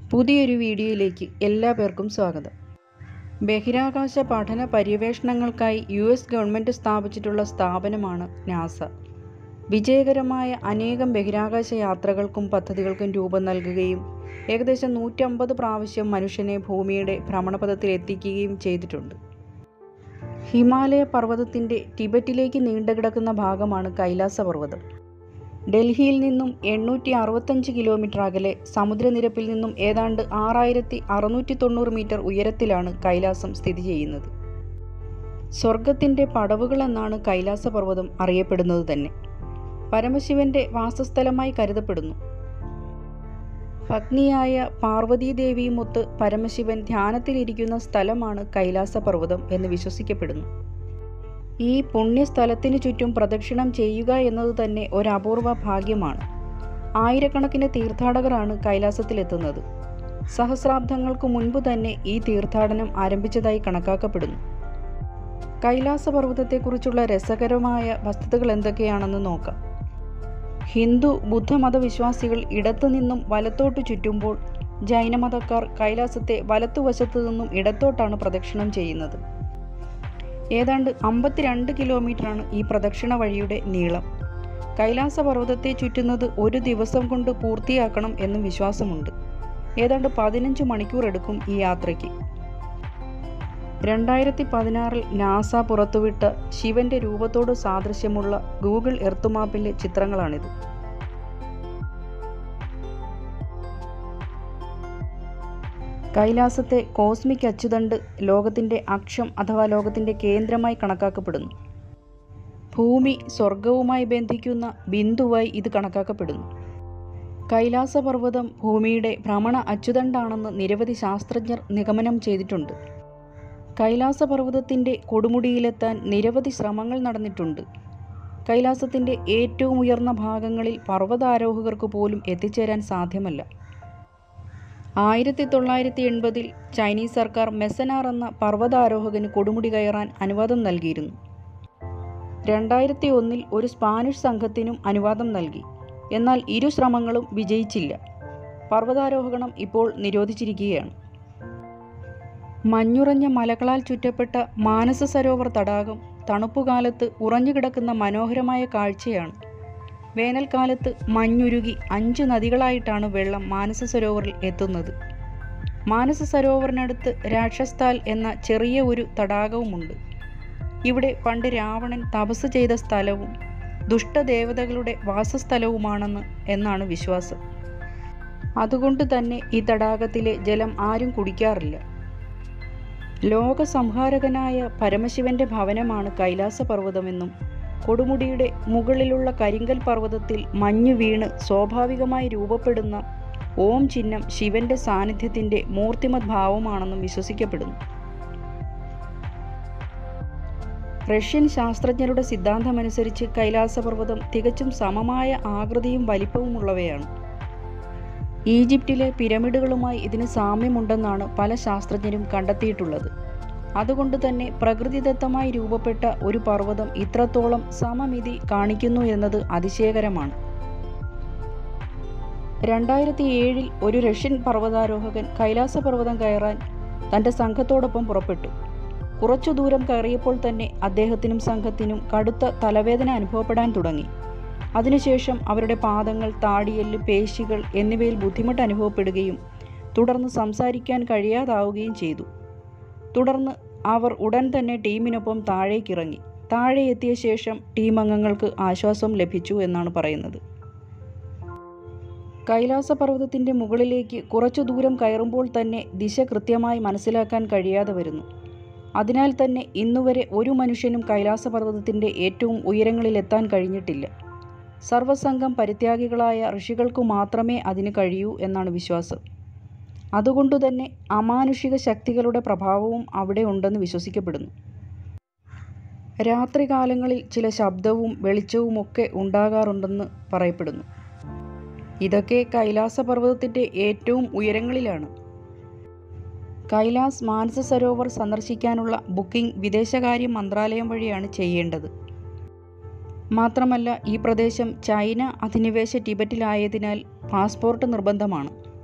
പുതിയൊരു വീഡിയോയിലേക്ക് എല്ലാ പേർക്കും സ്വാഗതം ബഹിരാകാശ പഠന പര്യവേഷണങ്ങൾക്കായി യു എസ് ഗവൺമെൻറ് സ്ഥാപിച്ചിട്ടുള്ള സ്ഥാപനമാണ് നാസ വിജയകരമായ അനേകം ബഹിരാകാശ യാത്രകൾക്കും പദ്ധതികൾക്കും രൂപം നൽകുകയും ഏകദേശം നൂറ്റമ്പത് പ്രാവശ്യം മനുഷ്യനെ ഭൂമിയുടെ ഭ്രമണപഥത്തിൽ എത്തിക്കുകയും ചെയ്തിട്ടുണ്ട് ഹിമാലയ പർവ്വതത്തിൻ്റെ ടിബറ്റിലേക്ക് നീണ്ടുകിടക്കുന്ന ഭാഗമാണ് കൈലാസ പർവ്വതം ഡൽഹിയിൽ നിന്നും എണ്ണൂറ്റി അറുപത്തഞ്ച് കിലോമീറ്റർ അകലെ സമുദ്രനിരപ്പിൽ നിന്നും ഏതാണ്ട് ആറായിരത്തി അറുന്നൂറ്റി തൊണ്ണൂറ് മീറ്റർ ഉയരത്തിലാണ് കൈലാസം സ്ഥിതി ചെയ്യുന്നത് സ്വർഗത്തിൻ്റെ പടവുകൾ എന്നാണ് കൈലാസ പർവ്വതം അറിയപ്പെടുന്നത് തന്നെ പരമശിവന്റെ വാസസ്ഥലമായി കരുതപ്പെടുന്നു ഭഗ്നിയായ പാർവതീദേവിയുമൊത്ത് പരമശിവൻ ധ്യാനത്തിലിരിക്കുന്ന സ്ഥലമാണ് കൈലാസ പർവ്വതം എന്ന് വിശ്വസിക്കപ്പെടുന്നു ഈ പുണ്യസ്ഥലത്തിനു ചുറ്റും പ്രദക്ഷിണം ചെയ്യുക എന്നത് തന്നെ ഒരു അപൂർവ ഭാഗ്യമാണ് ആയിരക്കണക്കിന് തീർത്ഥാടകരാണ് കൈലാസത്തിലെത്തുന്നത് സഹസ്രാബ്ദങ്ങൾക്ക് മുൻപ് തന്നെ ഈ തീർത്ഥാടനം ആരംഭിച്ചതായി കണക്കാക്കപ്പെടുന്നു കൈലാസ പർവ്വതത്തെക്കുറിച്ചുള്ള രസകരമായ വസ്തുതകൾ എന്തൊക്കെയാണെന്ന് നോക്കാം ഹിന്ദു ബുദ്ധമത വിശ്വാസികൾ ഇടത്തു നിന്നും വലത്തോട്ട് ചുറ്റുമ്പോൾ ജൈനമതക്കാർ കൈലാസത്തെ വലത്തുവശത്തു നിന്നും ഇടത്തോട്ടാണ് പ്രദക്ഷിണം ചെയ്യുന്നത് ഏതാണ്ട് അമ്പത്തിരണ്ട് കിലോമീറ്ററാണ് ഈ പ്രദക്ഷിണ വഴിയുടെ നീളം കൈലാസ പർവ്വതത്തെ ചുറ്റുന്നത് ഒരു ദിവസം കൊണ്ട് പൂർത്തിയാക്കണം എന്നും വിശ്വാസമുണ്ട് ഏതാണ്ട് പതിനഞ്ച് മണിക്കൂർ എടുക്കും ഈ യാത്രയ്ക്ക് രണ്ടായിരത്തി പതിനാറിൽ നാസ പുറത്തുവിട്ട ശിവന്റെ രൂപത്തോട് സാദൃശ്യമുള്ള ഗൂഗിൾ എർത്ത് മാപ്പിലെ ചിത്രങ്ങളാണിത് കൈലാസത്തെ കോസ്മിക് അച്ചുതണ്ട് ലോകത്തിൻ്റെ അക്ഷം അഥവാ ലോകത്തിൻ്റെ കേന്ദ്രമായി കണക്കാക്കപ്പെടുന്നു ഭൂമി സ്വർഗവുമായി ബന്ധിക്കുന്ന ബിന്ദുവായി ഇത് കണക്കാക്കപ്പെടുന്നു കൈലാസ പർവ്വതം ഭൂമിയുടെ ഭ്രമണ അച്ചുതണ്ടാണെന്ന് നിരവധി ശാസ്ത്രജ്ഞർ നിഗമനം ചെയ്തിട്ടുണ്ട് കൈലാസ പർവ്വതത്തിൻ്റെ കൊടുമുടിയിലെത്താൻ നിരവധി ശ്രമങ്ങൾ നടന്നിട്ടുണ്ട് കൈലാസത്തിൻ്റെ ഏറ്റവും ഉയർന്ന ഭാഗങ്ങളിൽ പർവ്വതാരോഹകർക്ക് പോലും എത്തിച്ചേരാൻ സാധ്യമല്ല ആയിരത്തി തൊള്ളായിരത്തി എൺപതിൽ ചൈനീസ് സർക്കാർ മെസനാർ എന്ന പർവ്വതാരോഹകന് കൊടുമുടി കയറാൻ അനുവാദം നൽകിയിരുന്നു രണ്ടായിരത്തി ഒന്നിൽ ഒരു സ്പാനിഷ് സംഘത്തിനും അനുവാദം നൽകി എന്നാൽ ഇരു ശ്രമങ്ങളും വിജയിച്ചില്ല പർവ്വതാരോഹണം ഇപ്പോൾ നിരോധിച്ചിരിക്കുകയാണ് മഞ്ഞുറഞ്ഞ മലകളാൽ ചുറ്റപ്പെട്ട മാനസ സരോവർ തടാകം തണുപ്പുകാലത്ത് ഉറഞ്ഞുകിടക്കുന്ന മനോഹരമായ കാഴ്ചയാണ് വേനൽക്കാലത്ത് മഞ്ഞുരുകി അഞ്ച് നദികളായിട്ടാണ് വെള്ളം മാനസ സരോവറിൽ എത്തുന്നത് മാനസ സരോവറിനടുത്ത് രാക്ഷസ്ഥാൽ എന്ന ചെറിയ ഒരു തടാകവുമുണ്ട് ഇവിടെ പണ്ട് രാവണൻ തപസ് ചെയ്ത സ്ഥലവും ദുഷ്ടദേവതകളുടെ വാസസ്ഥലവുമാണെന്ന് എന്നാണ് വിശ്വാസം അതുകൊണ്ട് തന്നെ ഈ തടാകത്തിലെ ജലം ആരും കുടിക്കാറില്ല ലോകസംഹാരകനായ പരമശിവന്റെ ഭവനമാണ് കൈലാസ പർവ്വതമെന്നും കൊടുമുടിയുടെ മുകളിലുള്ള കരിങ്കൽ പർവ്വതത്തിൽ മഞ്ഞു വീണ് സ്വാഭാവികമായി രൂപപ്പെടുന്ന ഓം ചിഹ്നം ശിവന്റെ സാന്നിധ്യത്തിന്റെ മൂർത്തിമത് ഭാവമാണെന്നും വിശ്വസിക്കപ്പെടുന്നു റഷ്യൻ ശാസ്ത്രജ്ഞരുടെ സിദ്ധാന്തമനുസരിച്ച് കൈലാസപർവ്വതം തികച്ചും സമമായ ആകൃതിയും വലിപ്പവുമുള്ളവയാണ് ഈജിപ്തിലെ പിരമിഡുകളുമായി ഇതിന് സാമ്യമുണ്ടെന്നാണ് പല ശാസ്ത്രജ്ഞരും കണ്ടെത്തിയിട്ടുള്ളത് അതുകൊണ്ട് തന്നെ പ്രകൃതിദത്തമായി രൂപപ്പെട്ട ഒരു പർവ്വതം ഇത്രത്തോളം സമമിതി കാണിക്കുന്നു എന്നത് അതിശയകരമാണ് രണ്ടായിരത്തി ഏഴിൽ ഒരു റഷ്യൻ പർവ്വതാരോഹകൻ കൈലാസ പർവ്വതം കയറാൻ തൻ്റെ സംഘത്തോടൊപ്പം പുറപ്പെട്ടു കുറച്ചു ദൂരം കയറിയപ്പോൾ തന്നെ അദ്ദേഹത്തിനും സംഘത്തിനും കടുത്ത തലവേദന അനുഭവപ്പെടാൻ തുടങ്ങി അതിനുശേഷം അവരുടെ പാദങ്ങൾ താടിയെല്ല് പേശികൾ എന്നിവയിൽ ബുദ്ധിമുട്ട് അനുഭവപ്പെടുകയും തുടർന്ന് സംസാരിക്കാൻ കഴിയാതാവുകയും ചെയ്തു തുടർന്ന് അവർ ഉടൻ തന്നെ ടീമിനൊപ്പം താഴേക്കിറങ്ങി താഴെ എത്തിയ ശേഷം ടീം അംഗങ്ങൾക്ക് ആശ്വാസം ലഭിച്ചു എന്നാണ് പറയുന്നത് കൈലാസ പർവ്വതത്തിൻ്റെ മുകളിലേക്ക് കുറച്ചു ദൂരം കയറുമ്പോൾ തന്നെ ദിശ കൃത്യമായി മനസ്സിലാക്കാൻ കഴിയാതെ വരുന്നു അതിനാൽ തന്നെ ഇന്നുവരെ ഒരു മനുഷ്യനും കൈലാസ പർവ്വതത്തിൻ്റെ ഏറ്റവും ഉയരങ്ങളിലെത്താൻ കഴിഞ്ഞിട്ടില്ല സർവസംഘം പരിത്യാഗികളായ ഋഷികൾക്കു മാത്രമേ അതിന് കഴിയൂ എന്നാണ് വിശ്വാസം അതുകൊണ്ടുതന്നെ അമാനുഷിക ശക്തികളുടെ പ്രഭാവവും അവിടെ ഉണ്ടെന്ന് വിശ്വസിക്കപ്പെടുന്നു രാത്രികാലങ്ങളിൽ ചില ശബ്ദവും വെളിച്ചവുമൊക്കെ ഉണ്ടാകാറുണ്ടെന്ന് പറയപ്പെടുന്നു ഇതൊക്കെ കൈലാസ പർവ്വതത്തിൻ്റെ ഏറ്റവും ഉയരങ്ങളിലാണ് കൈലാസ് മാനസ സരോവർ സന്ദർശിക്കാനുള്ള ബുക്കിംഗ് വിദേശകാര്യ മന്ത്രാലയം വഴിയാണ് ചെയ്യേണ്ടത് മാത്രമല്ല ഈ പ്രദേശം ചൈന അധിനിവേശ ടിബറ്റിലായതിനാൽ പാസ്പോർട്ട് നിർബന്ധമാണ്